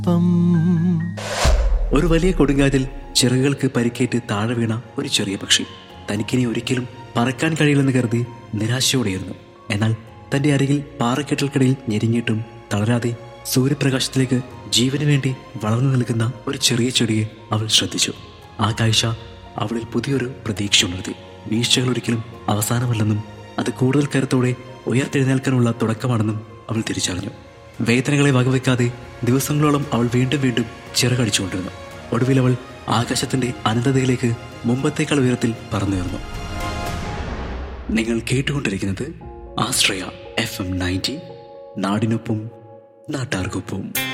പം ഒരു വലിയ കൊടുങ്കാറ്റിൽ ചിറകുകൾക്ക് പരിക്കേറ്റ് താഴെ വീണ ഒരു ചെറിയ പക്ഷി തനിക്കിനി ഒരിക്കലും പറക്കാൻ കഴിയില്ലെന്ന് കരുതി നിരാശയോടെയിരുന്നു എന്നാൽ തന്റെ അരികിൽ പാറക്കെട്ടൽക്കിടയിൽ ഞെരിഞ്ഞിട്ടും തളരാതെ സൂര്യപ്രകാശത്തിലേക്ക് ജീവന് വേണ്ടി വളർന്നു നിൽക്കുന്ന ഒരു ചെറിയ ചെടിയെ അവൾ ശ്രദ്ധിച്ചു ആ കാഴ്ച അവളിൽ പുതിയൊരു പ്രതീക്ഷ ഉണർത്തി വീഴ്ചകൾ ഒരിക്കലും അവസാനമല്ലെന്നും അത് കൂടുതൽ കരുത്തോടെ ഉയർത്തെഴുന്നേൽക്കാനുള്ള തുടക്കമാണെന്നും അവൾ തിരിച്ചറിഞ്ഞു വേദനകളെ വകവെക്കാതെ ദിവസങ്ങളോളം അവൾ വീണ്ടും വീണ്ടും ചിറകടിച്ചുകൊണ്ടിരുന്നു ഒടുവിൽ അവൾ ആകാശത്തിന്റെ അനന്തതയിലേക്ക് മുമ്പത്തേക്കാൾ ഉയരത്തിൽ പറന്നുയർന്നു നിങ്ങൾ കേട്ടുകൊണ്ടിരിക്കുന്നത് ആശ്രയ എഫ് എം നയൻറ്റി നാടിനൊപ്പം നാട്ടാർക്കൊപ്പം